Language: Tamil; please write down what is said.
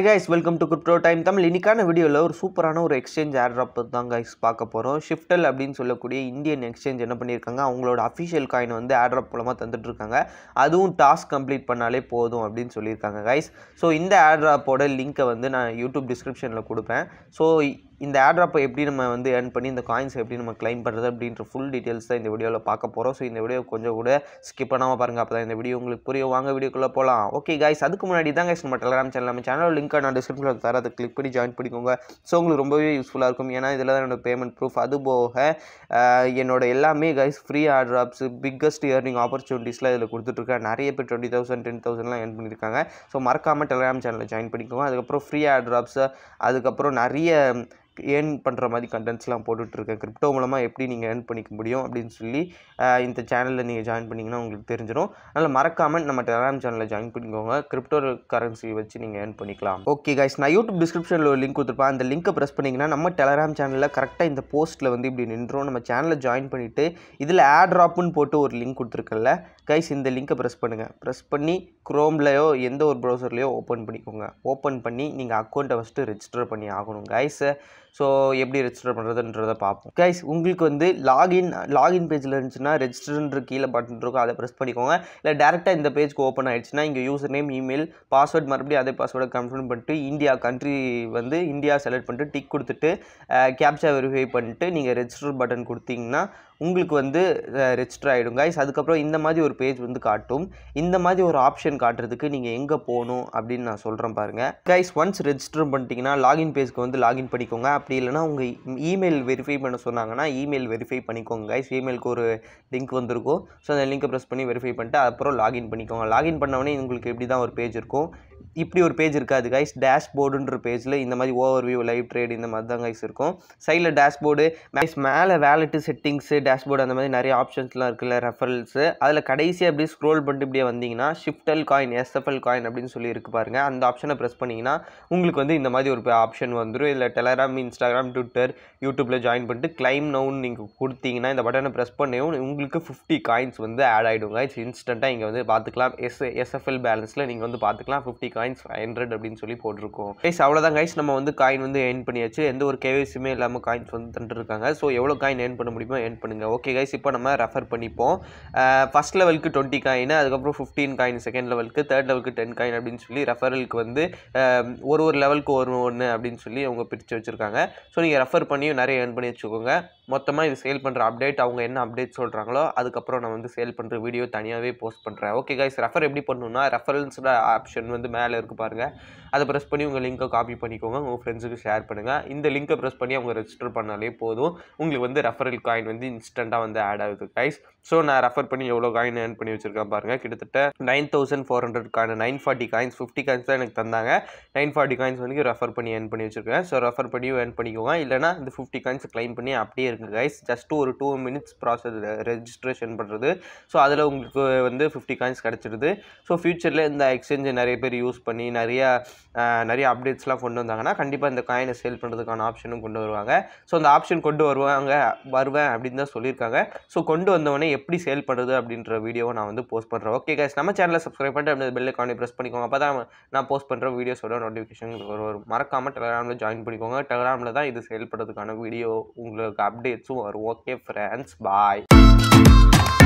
hi guys welcome to crypto time Tamil இன்னைக்கான வீடியோவில் ஒரு சூப்பரான ஒரு எக்ஸ்சேஞ்ச் ஏர்ட்ராப் தான் கைஸ் பார்க்க போகிறோம் ஷிஃப்டல் அப்படின்னு சொல்லக்கூடிய இந்தியன் எக்ஸ்சேஞ்ச் என்ன பண்ணியிருக்காங்க அவங்களோட அஃபிஷியல் காயின் வந்து ஏர்ட்ராப் மூலமாக தந்துட்டு இருக்காங்க அதுவும் டாஸ்க் கம்ப்ளீட் பண்ணாலே போதும் அப்படின்னு சொல்லியிருக்காங்க கைஸ் ஸோ இந்த ஏர்ட்ராப்போட லிங்க்கை வந்து நான் யூடியூப் டிஸ்கிரிப்ஷனில் கொடுப்பேன் ஸோ இந்த ஏர்ட்ராப்பை எப்படி நம்ம வந்து earn பண்ணி இந்த காயின்ஸ் எப்படி நம்ம claim பண்ணுறது அப்படின்ற ஃபுல் டீட்டெயில்ஸ் தான் இந்த வீடியோவில் பார்க்க போகிறோம் ஸோ இந்த வீடியோ கொஞ்சம் கூட ஸ்கிப் பண்ணாமல் பாருங்கள் அப்போ தான் இந்த வீடியோ உங்களுக்கு புரியும் வாங்க வீடியோக்குள்ளே போகலாம் ஓகே கைஸ் அதுக்கு முன்னாடி தான் கைஸ் நம்ம டெலகிராம் சேனல் நம்ம சேனல் லிங்க்கை நான் டிஸ்கிரிப்ஷனில் தர அதை கிளிக் பண்ணி ஜாயின் பண்ணிக்கோங்க ஸோ உங்களுக்கு ரொம்பவே யூஸ்ஃபுல்லாக இருக்கும் ஏன்னா இதில் தான் என்னோட பேமெண்ட் ப்ரூஃப் அது போக ஆஹ், என்னோட எல்லாமே guys free airdrops biggest earning ஆப்பர்ச்சுனிட்டிஸ்லாம் இதில் கொடுத்துட்ருக்கேன் நிறைய பேர் டுவெண்ட்டி தௌசண்ட் டென் தௌசண்ட்லாம் earn பண்ணியிருக்காங்க ஸோ மறக்காமல் டெலகிராம் சேனலில் ஜாயின் பண்ணிக்கோங்க அதுக்கப்புறம் ஃப்ரீ ஏர்ட்ராப்ஸு அதுக்கப்புறம் நிறைய ஏர்ன் பண்ணுற மாதிரி கண்டென்ட்ஸ்லாம் போட்டுட்ருக்கேன் கிரிப்டோ மூலமாக எப்படி நீங்கள் ஏர்ன் பண்ணிக்க முடியும் அப்படின்னு சொல்லி ஆஹ், இந்த சேனலில் நீங்கள் ஜாயின் பண்ணிங்கன்னா உங்களுக்கு தெரிஞ்சிடும் அதனால் மறக்காமல் நம்ம டெலகிராம் சேனலில் ஜாயின் பண்ணிக்கோங்க கிரிப்டோ கரன்சி வச்சு நீங்கள் ஏர்ன் பண்ணிக்கலாம் ஓகே கைஸ் நான் யூடியூப் டிஸ்கிரிப்ஷனில் ஒரு லிங்க் கொடுத்துருப்பேன் அந்த லிங்க்கை ப்ரெஸ் பண்ணிங்கன்னா நம்ம டெலகிராம் சேனலில் கரெக்டாக இந்த போஸ்ட்டில் வந்து இப்படி நின்றோம் நம்ம சேனலை ஜாயின் பண்ணிவிட்டு இதில் ஆட் ட்ராப்னு போட்டு ஒரு லிங்க் கொடுத்துருக்கல கைஸ் இந்த லிங்க்கை ப்ரெஸ் பண்ணுங்கள் ப்ரெஸ் பண்ணி க்ரோம்லையோ எந்த ஒரு ப்ரௌசர்லையோ ஓப்பன் பண்ணிக்கோங்க ஓப்பன் பண்ணி நீங்கள் அக்கௌண்ட்டை ஃபஸ்ட்டு ரெஜிஸ்டர் பண்ணி ஆகணும் கைஸ் ஸோ எப்படி ரெஜிஸ்டர் பண்ணுறதுன்றதை பார்ப்போம் கைஸ் உங்களுக்கு வந்து லாகின் லாகின் பேஜில் இருந்துச்சுன்னா ரெஜிஸ்டர்ன்ற கீழே பட்டன் இருக்கும் அதை ப்ரெஸ் பண்ணிக்கோங்க இல்லை டேரெக்டாக இந்த பேஜ்க்கு ஓப்பன் ஆயிடுச்சுன்னா இங்கே யூசர் நேம் இமெயில் பாஸ்வேர்ட் மறுபடியும் அதே பாஸ்வேர்டை கன்ஃபார்ம் பண்ணிட்டு இந்தியா கண்ட்ரி வந்து இந்தியா செலக்ட் பண்ணிட்டு டிக் கொடுத்துட்டு கேப்சா வெரிஃபை பண்ணிட்டு நீங்கள் ரெஜிஸ்டர் பட்டன் கொடுத்தீங்கன்னா உங்களுக்கு வந்து ரெஜிஸ்டர் ஆகிடும் கைஸ் அதுக்கப்புறம் இந்த மாதிரி ஒரு பேஜ் வந்து காட்டும் இந்த மாதிரி ஒரு ஆப்ஷன் காட்டுறதுக்கு நீங்கள் எங்கே போகணும் அப்படின்னு நான் சொல்கிறேன் பாருங்கள் கைஸ் ஒன்ஸ் ரெஜிஸ்டர் பண்ணிட்டீங்கன்னா லாகின் பேஜ்க்கு வந்து லாகின் பண்ணிக்கோங்க அப்படி இல்லைனா உங்கள் இமெயில் வெரிஃபை பண்ண சொன்னாங்கன்னா இமெயில் வெரிஃபை பண்ணிக்கோங்க கைஸ் இமெயிலுக்கு ஒரு லிங்க் வந்திருக்கும் ஸோ அந்த லிங்கை ப்ரெஸ் பண்ணி வெரிஃபை பண்ணிட்டு அப்புறம் லாகின் பண்ணிக்கோங்க லாகின் பண்ணவொடனே உங்களுக்கு இப்படி தான் ஒரு பேஜ் இருக்கும் இப்படி ஒரு பேஜ் இருக்காது கைஸ் டேஷ்போர்டுன்ற பேஜில் இந்த மாதிரி ஓவர் வியூ லைவ் ட்ரேட் இந்த மாதிரி தான் கைஸ் இருக்கும் சைடில் டேஷ்போர்டு கைஸ் மேலே வேலெட்டு செட்டிங்ஸு டேஷ்போர்டு அந்த மாதிரி நிறைய ஆப்ஷன்ஸ்லாம் இருக்குல்ல ரெஃபரல்ஸு அதில் கடைசியாக அப்படியே ஸ்க்ரோல் பண்ணிட்டு இப்படியே வந்தீங்கன்னா ஷிஃப்டல் காயின் எஸ்எஃப்எல் காயின் அப்படின்னு சொல்லி இருக்கு பாருங்க அந்த ஆப்ஷனை ப்ரெஸ் பண்ணிங்கன்னா உங்களுக்கு வந்து இந்த மாதிரி ஒரு ஆப்ஷன் வந்துடும் இதில் டெலகிராம் இன்ஸ்டாகிராம் ட்விட்டர் யூடியூப்பில் ஜாயின் பண்ணிட்டு கிளைம் நவுன் நீங்கள் கொடுத்தீங்கன்னா இந்த பட்டனை ப்ரெஸ் பண்ணியும் உங்களுக்கு ஃபிஃப்டி காயின்ஸ் வந்து ஆட் ஆகிடும் கைஸ் இன்ஸ்டண்ட்டாக இங்கே வந்து பார்த்துக்கலாம் எஸ் எஸ்எஃப்எல் பேலன்ஸில் நீங்கள் வந்து பார்த்துக்கலாம் ஃபிஃப்டி காயின்ஸ் ஃபைவ் ஹண்ட்ரட் அப்படின்னு சொல்லி போட்டிருக்கோம் கைஸ் அவ்வளோதான் கைஸ் நம்ம வந்து காயின் வந்து ஏர்ன் பண்ணியாச்சு எந்த ஒரு கேவிசியுமே இல்லாமல் காயின்ஸ் வந்து தந்துருக்காங்க ஸோ எவ்வளோ காயின் ஏர்ன் பண்ண முடியுமோ ஏர்ன் பண்ணுங்கள் ஓகே கைஸ் இப்போ நம்ம ரெஃபர் பண்ணிப்போம் ஃபஸ்ட் லெவலுக்கு டுவெண்ட்டி காயின் அதுக்கப்புறம் ஃபிஃப்டீன் காயின் செகண்ட் லெவலுக்கு தேர்ட் லெவலுக்கு டென் காயின் அப்படின்னு சொல்லி ரெஃபரலுக்கு வந்து அஹ், ஒரு ஒரு லெவலுக்கு ஒரு ஒன்று அப்படின்னு சொல்லி அவங்க பிரித்து வச்சுருக்காங்க ஸோ நீங்கள் ரெஃபர் பண்ணியும் நிறைய ஏர்ன் பண்ணி வச்சுக்கோங்க மொத்தமாக இது சேல் பண்ணுற அப்டேட் அவங்க என்ன அப்டேட் சொல்கிறாங்களோ அதுக்கப்புறம் நான் வந்து சேல் பண்ணுற வீடியோ தனியாகவே போஸ்ட் பண்ணுறேன் ஓகே கைஸ் ரெஃபர் எப்படி பண்ணணும்னா ரெஃபரன்ஸோட ஆப்ஷன் வந்து மேலே இருக்குது பாருங்கள் அதை ப்ரெஸ் பண்ணி உங்கள் லிங்கை காப்பி பண்ணிக்கோங்க உங்கள் ஃப்ரெண்ட்ஸுக்கு ஷேர் பண்ணுங்கள் இந்த லிங்கை ப்ரெஸ் பண்ணி அவங்க ரெஜிஸ்டர் பண்ணாலே போதும் உங்களுக்கு வந்து ரெஃபரல் காயின் வந்து இன்ஸ்டண்ட்டாக வந்து ஆட் ஆகுது கைஸ் ஸோ நான் ரெஃபர் பண்ணி எவ்வளோ காயின் ஏர்ன் பண்ணி வச்சிருக்கேன் பாருங்கள் கிட்டத்தட்ட nine thousand four hundred coin nine forty coins fifty coins தான் எனக்கு தந்தாங்க நைன் ஃபார்ட்டி காயின்ஸ் வந்து ரெஃபர் பண்ணி ஏர்ன் பண்ணி வச்சிருக்கேன் ஸோ ரெஃபர் பண்ணி ஏர்ன் பண்ணிக்கோங்க இல்லைனா இந்த ஃபிஃப்டி காயின்ஸ் க்ளைம் பண்ணி அப்படியே இருக்குது கைஸ் ஜஸ்ட் ஒரு டூ மினிட்ஸ் ப்ராசஸ் ரெஜிஸ்ட்ரேஷன் பண்ணுறது ஸோ அதில் உங்களுக்கு வந்து ஃபிஃப்டி காயின்ஸ் கிடச்சிடுது ஸோ ஃப்யூச்சரில் இந்த எக்ஸ்சேஞ்சை நிறைய பேர் யூஸ் பண்ணி நிறைய ஆஹ், நிறைய அப்டேட்ஸ்லாம் கொண்டு வந்தாங்கன்னா கண்டிப்பாக இந்த காயினை சேல் பண்ணுறதுக்கான ஆப்ஷனும் கொண்டு வருவாங்க ஸோ அந்த ஆப்ஷன் கொண்டு வருவாங்க வருவேன் அப்படின்னு தான் சொல்லியிருக்காங்க ஸோ கொண்டு வந்தவொடனே எப்படி சேல் பண்ணுறது அப்படின்ற வீடியோவை நான் வந்து போஸ்ட் பண்ணுறேன் ஓகே கைஸ் நம்ம சேனலை சப்ஸ்கிரைப் பண்ணிட்டு அப்படியே பெல் ஐக்கானை ப்ரெஸ் பண்ணிக்கோங்க அப்போ தான் நான் போஸ்ட் பண்ணுற வீடியோஸோட நோட்டிஃபிகேஷன் வரும் மறக்காமல் டெலகிராமில் ஜாயின் பண்ணிக்கோங்க டெலகிராமில் தான் இது சேல் பண்ணுறதுக்கான வீடியோ உங்களுக்கு அப்டேட்ஸும் வரும் ஓகே ஃப்ரெண்ட்ஸ் பாய்